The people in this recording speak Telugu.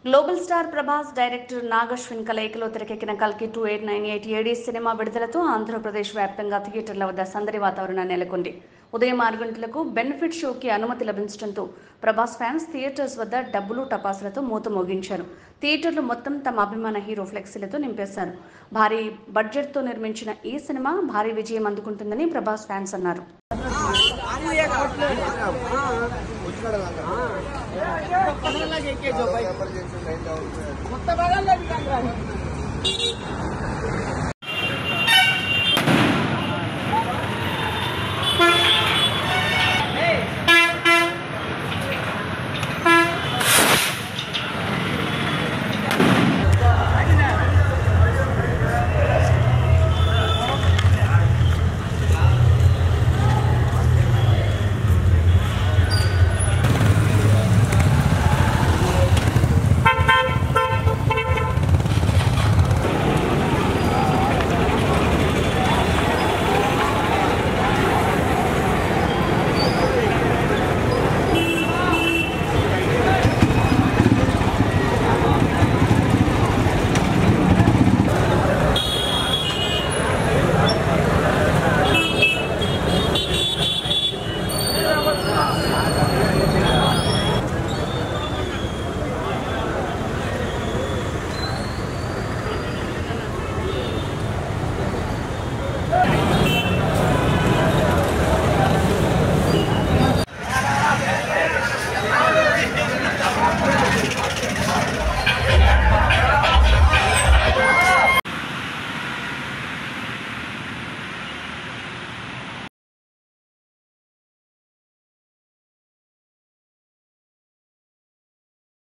global star Prabhas director Nag Ashwin కలయికలో తెరకెక్కిన కల్కి two eight nine eight AD సినిమా విడుదలతో ఆంధ్రప్రదేశ్ వ్యాప్తంగా థియేటర్ల వద్ద సందడి వాతావరణం నెలకొంది ఉదయం ఆరు గంటలకు బెనిఫిట్ షోకి అనుమతి లభించడంతో ప్రభాస్ ఫ్యాన్స్ థియేటర్స్ వద్ద డబ్బులు టపాసులతో మూత మోగించారు థియేటర్లు మొత్తం తమ అభిమాన హీరో ఫ్లెక్సీలతో నింపేశారు భారీ బడ్జెట్తో నిర్మించిన ఈ సినిమా భారీ విజయం అందుకుంటుందని ప్రభాస్ ఫ్యాన్స్ అన్నారు మొత్తం